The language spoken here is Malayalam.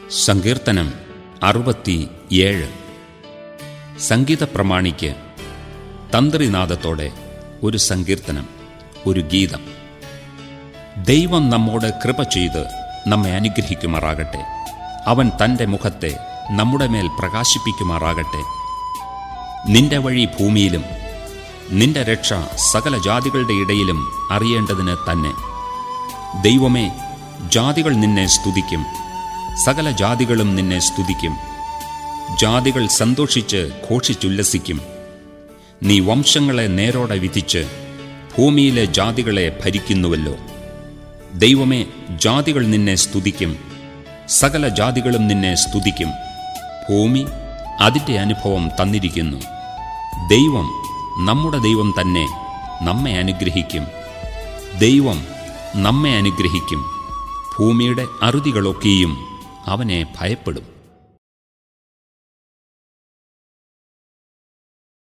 സങ്കീർത്തനം അറുപത്തി ഏഴ് സംഗീത പ്രമാണിക്ക് തന്ത്രിനാദത്തോടെ ഒരു സങ്കീർത്തനം ഒരു ഗീതം ദൈവം നമ്മോട് കൃപ ചെയ്ത് നമ്മെ അനുഗ്രഹിക്കുമാറാകട്ടെ അവൻ തൻ്റെ മുഖത്തെ നമ്മുടെ മേൽ പ്രകാശിപ്പിക്കുമാറാകട്ടെ നിന്റെ വഴി ഭൂമിയിലും നിന്റെ രക്ഷ സകല ജാതികളുടെ ഇടയിലും അറിയേണ്ടതിന് തന്നെ ദൈവമേ ജാതികൾ നിന്നെ സ്തുതിക്കും സകല ജാതികളും നിന്നെ സ്തുതിക്കും ജാതികൾ സന്തോഷിച്ച് ഘോഷിച്ചുല്ലസിക്കും നീ വംശങ്ങളെ നേരോടെ വിധിച്ച് ഭൂമിയിലെ ജാതികളെ ഭരിക്കുന്നുവല്ലോ ദൈവമേ ജാതികൾ നിന്നെ സ്തുതിക്കും സകല ജാതികളും നിന്നെ സ്തുതിക്കും ഭൂമി അതിൻ്റെ അനുഭവം തന്നിരിക്കുന്നു ദൈവം നമ്മുടെ ദൈവം തന്നെ നമ്മെ അനുഗ്രഹിക്കും ദൈവം നമ്മെ അനുഗ്രഹിക്കും ഭൂമിയുടെ അറുതികളൊക്കെയും അവനെ ഭയപ്പെടും